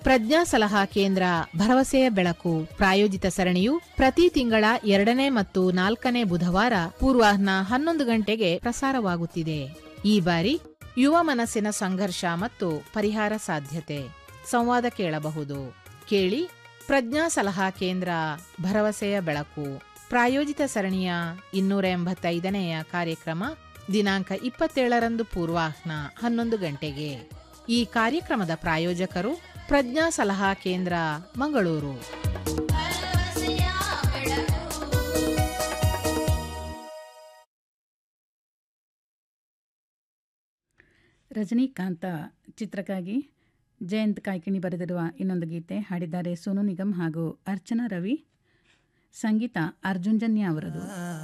ಪ್ರಜ್ಞಾ ಸಲಹಾ ಕೇಂದ್ರ ಭರವಸೆಯ ಬೆಳಕು ಪ್ರಾಯೋಜಿತ ಸರಣಿಯು ಪ್ರತಿ ತಿಂಗಳ ಎರಡನೇ ಮತ್ತು ನಾಲ್ಕನೇ ಬುಧವಾರ ಪೂರ್ವಾಹ್ನ ಹನ್ನೊಂದು ಗಂಟೆಗೆ ಪ್ರಸಾರವಾಗುತ್ತಿದೆ ಈ ಬಾರಿ ಯುವ ಮನಸ್ಸಿನ ಸಂಘರ್ಷ ಮತ್ತು ಪರಿಹಾರ ಸಾಧ್ಯತೆ ಸಂವಾದ ಕೇಳಬಹುದು ಕೇಳಿ ಪ್ರಜ್ಞಾ ಸಲಹಾ ಕೇಂದ್ರ ಭರವಸೆಯ ಬೆಳಕು ಪ್ರಾಯೋಜಿತ ಸರಣಿಯ ಇನ್ನೂರ ಎಂಬತ್ತೈದನೆಯ ಕಾರ್ಯಕ್ರಮ ದಿನಾಂಕ ಇಪ್ಪತ್ತೇಳರಂದು ಪೂರ್ವಾಹ್ನ ಹನ್ನೊಂದು ಗಂಟೆಗೆ ಈ ಕಾರ್ಯಕ್ರಮದ ಪ್ರಾಯೋಜಕರು ಪ್ರಜ್ಞಾ ಸಲಹಾ ಕೇಂದ್ರ ಮಂಗಳೂರು ರಜನಿಕಾಂತ ಚಿತ್ರಕ್ಕಾಗಿ ಜಯಂತ್ ಕಾಯ್ಕಿಣಿ ಬರೆದಿರುವ ಇನ್ನೊಂದು ಗೀತೆ ಹಾಡಿದ್ದಾರೆ ಸೋನು ನಿಗಮ್ ಹಾಗೂ ಅರ್ಚನಾ ರವಿ ಸಂಗೀತ ಅರ್ಜುನ್ ಜನ್ಯ ಅವರದು